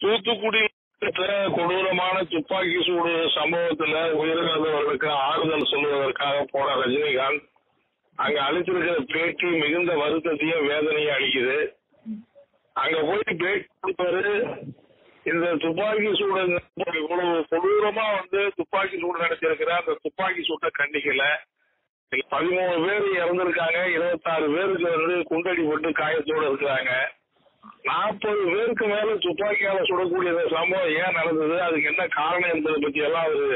தூத்துக்குடி கொடூரமான துப்பாக்கி சூடு சம்பவத்துல உயிரிழந்தவர்களுக்கு ஆறுதல் சொல்வதற்காக போன ரஜினிகாந்த் அங்க அளித்திருக்கிற பேட்டி மிகுந்த வருத்தத்தையும் வேதனையும் அளிக்குது அங்க போய் பேட்டி கொடுப்பாரு இந்த துப்பாக்கி சூடு இவ்வளவு கொடூரமா வந்து துப்பாக்கி சூடு நடத்திருக்கிற அந்த துப்பாக்கி சூட்டை கண்டிக்கல பதிமூணு பேர் இறந்திருக்காங்க இருபத்தாறு பேருக்கு வந்து குண்டடி போட்டு காயத்தோடு இருக்கிறாங்க நாற்பது பேருக்கு மேல துப்பாக்கியால சுடக்கூடிய இந்த சம்பவம் ஏன் நடந்தது அதுக்கு என்ன காரணம் என்பதை பத்தி எல்லாம் அவரு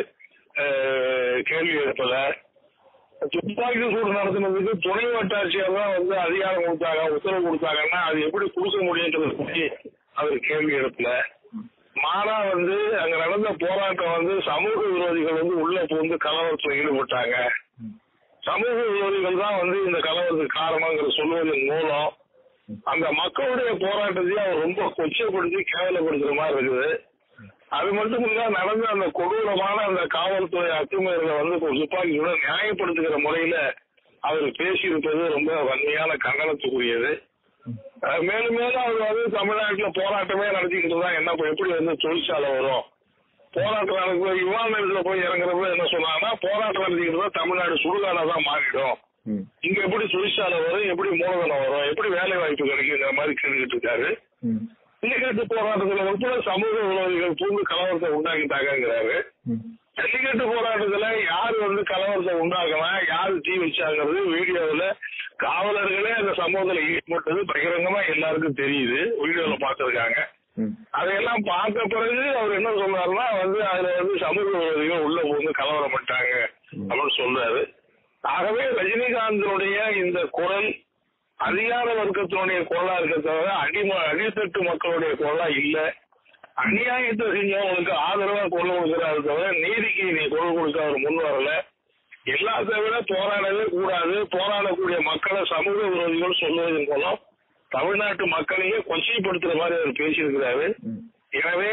அஹ், கேள்வி எழுப்பல துப்பாக்கி சூடு நடத்தினதுக்கு துணை வட்டாட்சியர் தான் வந்து அதிகாரம் கொடுத்தாங்க உத்தரவு கொடுத்தாங்கன்னா அது எப்படி கொடுக்க முடியுன்றதை பத்தி அவர் கேள்வி எழுப்பல மாறா வந்து அங்க நடந்த போராட்டம் வந்து சமூக விரோதிகள் வந்து உள்ள புகுந்து கலவரத்தில் ஈடுபட்டாங்க சமூக விரோதிகள் தான் வந்து இந்த கலவரத்துக்கு காரணங்கிற சொல்வதன் மூலம் அந்த மக்களுடைய போராட்டத்தையும் அவர் ரொம்ப கொச்சைப்படுத்தி கேவலப்படுத்துற மாதிரி இருக்குது அது மட்டும் இல்ல நடந்த அந்த கொடூரமான அந்த காவல்துறை அத்துமீறலை வந்து ஒரு துப்பாக்கியோட நியாயப்படுத்துகிற முறையில அவர் பேசியிருப்பது ரொம்ப வன்மையான கண்டனத்துக்குரியது அஹ் மேலும் மேலும் அவர் வந்து தமிழ்நாட்டுல போராட்டமே நடத்திக்கிட்டு இருந்தா என்ன இப்ப எப்படி வந்து தொழிற்சாலை வரும் போராட்டம் நடக்குது விமான நிலையத்துல போய் இறங்குறப்ப என்ன சொன்னாங்கன்னா போராட்டம் நடத்திக்கிட்டு இருந்தா தமிழ்நாடு சுடுகாடா தான் மாறிடும் ம். இங்க எப்படி தொழிற்சாலை வரும் எப்படி மூலதனம் வரும் எப்படி வேலை வாய்ப்பு கிடைக்குங்கிற மாதிரி கேட்டுக்கிட்டு இருக்காரு ம். ஜல்லிக்கட்டு போராட்டத்துல உட்பட சமூக விரோதிகள் பூந்து கலவரத்தை உண்டாக்கிட்டாங்கிறாரு ம். ஜல்லிக்கட்டு போராட்டத்துல யாரு வந்து கலவரத்தை உண்டாக்கினா யாரு தீ வச்சாங்கிறது வீடியோவுல காவலர்களே அந்த சம்பவத்துல ஈடுபட்டது பகிரங்கமா எல்லாருக்கும் தெரியுது வீடியோல பார்த்திருக்காங்க ம். அதையெல்லாம் பார்த்த பிறகு அவர் என்ன சொல்றாருன்னா வந்து அதுல வந்து சமூக விரோதிகள் உள்ள புகுந்து கலவரம் பண்ணிட்டாங்க அப்படின்னு சொல்றாரு ஆகவே ரஜினிகாந்தனுடைய இந்த குரல் அதிகார வர்க்கத்தினுடைய குரலா இருக்க தவிர அடிம அடித்தட்டு மக்களுடைய குரலா இல்ல அநியாயத்தை செஞ்சவங்களுக்கு ஆதரவா குரல் கொடுக்கிறாரு தவிர நீதிக்கு நீ குரல் கொடுக்க அவர் முன் வரல எல்லாத்தை விட போராடவே கூடாது போராடக்கூடிய மக்களை சமூக விரோதிகள் சொல்வதன் மூலம் தமிழ்நாட்டு மக்களையே கொச்சைப்படுத்துற மாதிரி அவர் பேசியிருக்கிறாரு ம். எனவே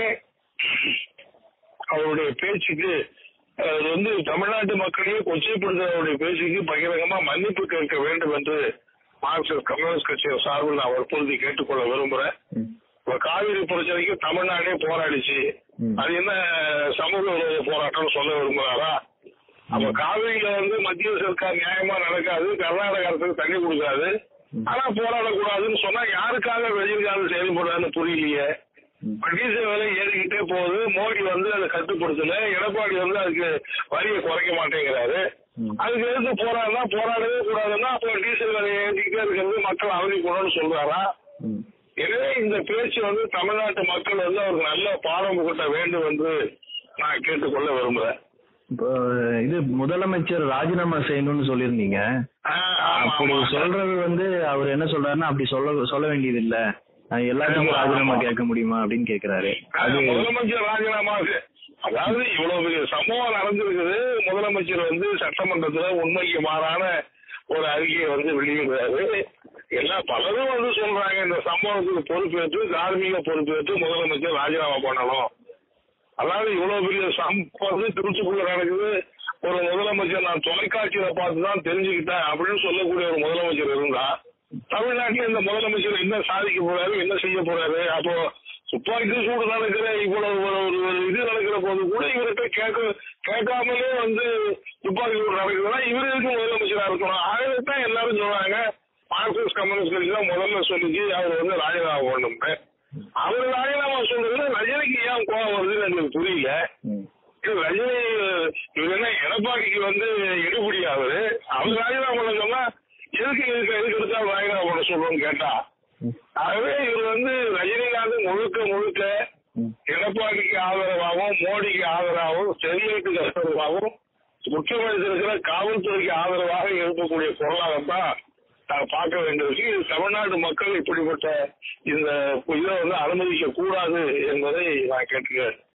அவருடைய பேச்சுக்கு அவர் வந்து தமிழ்நாட்டு மக்களையே கொச்சைப்படுத்துற அவருடைய பேச்சுக்கு பகிரங்கமா மன்னிப்பு கேட்க வேண்டும் என்று மார்க்சிஸ்ட் கம்யூனிஸ்ட் கட்சியின் சார்பில் நான் வற்புறுத்தி கேட்டுக்கொள்ள விரும்புறேன் ம். இப்ப காவிரி பிரச்சனைக்கு தமிழ்நாடே போராடிச்சு ம். அது என்ன சமூக விரோத போராட்டம்னு சொல்ல விரும்புறாரா அப்ப காவிரியில வந்து மத்திய சர்க்கார் நியாயமா நடக்காது கர்நாடக அரசுக்கு தண்ணி கொடுக்காது ஆனா போராடக்கூடாதுன்னு சொன்னா யாருக்காக ரஜினிகாந்த் செயல்படுறாருன்னு புரியலையே ம். டீசல் விலை ஏறிக்கிட்டே போகுது மோடி வந்து அதை கட்டுப்படுத்தல எடப்பாடி வந்து அதுக்கு வரியை குறைக்க மாட்டேங்கிறாரு ம். அதுக்கு எதிர்த்து போராடினா போராடவே கூடாதுன்னா அப்போ டீசல் விலை ஏற்றிக்கிட்டே இருக்கிறது மக்கள் அவதிக்கூடன்னு சொல்றாரா ம். எனவே இந்த பேச்சு வந்து தமிழ்நாட்டு மக்கள் வந்து அவருக்கு நல்ல பாடம் புகட்ட வேண்டும் என்று நான் கேட்டுக்கொள்ள விரும்புறேன் இப்போ இது முதலமைச்சர் ராஜினாமா செய்யணும்னு சொல்லியிருந்தீங்க ஆஹ் ஆமா, அப்படி ஆமா. சொல்றது வந்து அவர் என்ன சொல்றாருன்னா அப்படி சொல்ல சொல்ல வேண்டியது இல்ல அஹ் எல்லாத்துக்கும் ஆமா, ராஜினாமா ஆமா. கேட்க முடியுமா அப்படின்னு கேக்குறாரு அது அது முதலமைச்சர் ராஜினாமா அதாவது இவ்வளவு பெரிய சம்பவம் நடந்திருக்குது முதலமைச்சர் வந்து சட்டமன்றத்துல உண்மைக்கு மாறான ஒரு அறிக்கையை வந்து வெளியிடுறாரு எல்லா பலரும் வந்து சொல்றாங்க இந்த சம்பவத்துக்கு பொறுப்பேற்று தார்மீக பொறுப்பேற்று முதலமைச்சர் ராஜினாமா பண்ணணும் அதாவது இவ்வளவு பெரிய சம்பவம் வந்து திருச்சிக்குள்ள நடக்குது ஒரு முதலமைச்சர் நான் தொலைக்காட்சியில பார்த்து தான் தெரிஞ்சுக்கிட்டேன் அப்படின்னு சொல்லக்கூடிய ஒரு முதலமைச்சர் இருந்தா தமிழ்நாட்டுல இந்த முதலமைச்சர் என்ன சாதிக்க போறாரு என்ன செய்ய போறாரு அப்போ துப்பாக்கி சூடு நடக்கிற இவ்வளவு ஒரு ஒரு ஒரு இது நடக்கிற போது கூட இவர்கிட்ட கேட்க கேட்காமலே வந்து துப்பாக்கி சூடு நடக்குதுன்னா இவரு எதுக்கு முதலமைச்சரா இருக்கணும் ஆகவே தான் எல்லாரும் சொல்றாங்க மார்க்சிஸ்ட் கம்யூனிஸ்ட் கட்சி தான் முதல்ல சொல்லிச்சு அவர் வந்து ராஜினாமா பண்ணணும்னு அவர் ராஜினாமா சொல்றதுல ரஜினிக்கு ஏன் கோவம் வருதுன்னு எங்களுக்கு புரியல ம். இது ரஜினி இவர் என்ன எடப்பாடிக்கு வந்து எடுபடி ஆகுது அவர் ராஜினாமா பண்ண சொன்னா எதுக்கு எதுக்கு எதுக்கு எடுத்தாலும் ராஜினாமா பண்ண சொல்றோம்னு கேட்டா ம். ஆகவே இவர் வந்து ரஜினிகாந்த் முழுக்க முழுக்க ம். எடப்பாடிக்கு ஆதரவாகவும் மோடிக்கு ஆதரவாகவும் ஸ்டெர்லைட்டுக்கு ஆதரவாகவும் முக்கியமடைந்திருக்கிற காவல்துறைக்கு ஆதரவாக இருக்கக்கூடிய குரலாகத்தான் நான் பார்க்க வேண்டியிருக்கு இது தமிழ்நாடு மக்கள் இப்படிப்பட்ட இந்த இதை வந்து அனுமதிக்க கூடாது என்பதை நான் கேட்டுக்கிறேன்